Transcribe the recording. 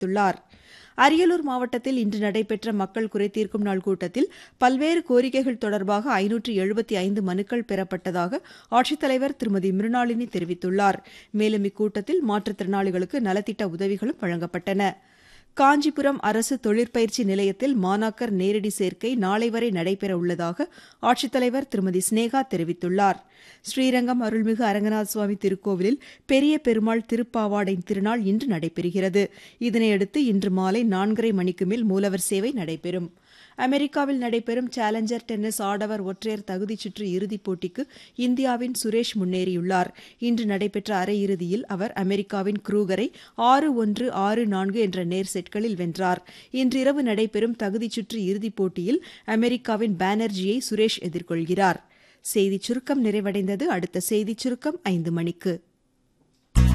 தெரிவித்துள்ளார் அரியலூர் மாவட்டத்தில் இன்று நடைபெற்ற மக்கள் குறைதீர்க்கும் நாள் கூட்டத்தில் பல்வேறு கோரிக்கைகள் தொடர்பாக ஐநூற்று எழுபத்தி ஐந்து மனுக்கள் பெறப்பட்டதாக ஆட்சித்தலைவர் திருமதி மிருணாளினி தெரிவித்துள்ளார் மேலும் இக்கூட்டத்தில் மாற்றுத்திறனாளிகளுக்கு நலத்திட்ட உதவிகளும் வழங்கப்பட்டன காஞ்சிபுரம் அரசு தொழிற்பயிற்சி நிலையத்தில் மாணாக்கர் நேரடி சேர்க்கை நாளை வரை நடைபெற உள்ளதாக ஆட்சித்தலைவர் திருமதி ஸ்னேகா தெரிவித்துள்ளார் ஸ்ரீரங்கம் அருள்மிகு அரங்கநாத சுவாமி திருக்கோவிலில் பெரிய பெருமாள் திருப்பாவாடை திருநாள் இன்று நடைபெறுகிறது இதனையடுத்து இன்று மாலை நான்கரை மணிக்கு மேல் மூலவர் சேவை நடைபெறும் அமெரிக்காவில் நடைபெறும் சேலஞ்சர் டென்னிஸ் ஆடவர் ஒற்றையர் தகுதிச் சுற்று இறுதிப் போட்டிக்கு இந்தியாவின் சுரேஷ் முன்னேறியுள்ளார் இன்று நடைபெற்ற அரையிறுதியில் அவர் அமெரிக்காவின் க்ரூகரை ஆறு ஒன்று ஆறு நான்கு என்ற நேர் செட்களில் வென்றார் இன்றிரவு நடைபெறும் தகுதிச் சுற்று இறுதிப் போட்டியில் அமெரிக்காவின் பானர்ஜியை சுரேஷ் எதிர்கொள்கிறார் செய்திச் சுருக்கம் நிறைவடைந்தது அடுத்த செய்திச் சுருக்கம் ஐந்து மணிக்கு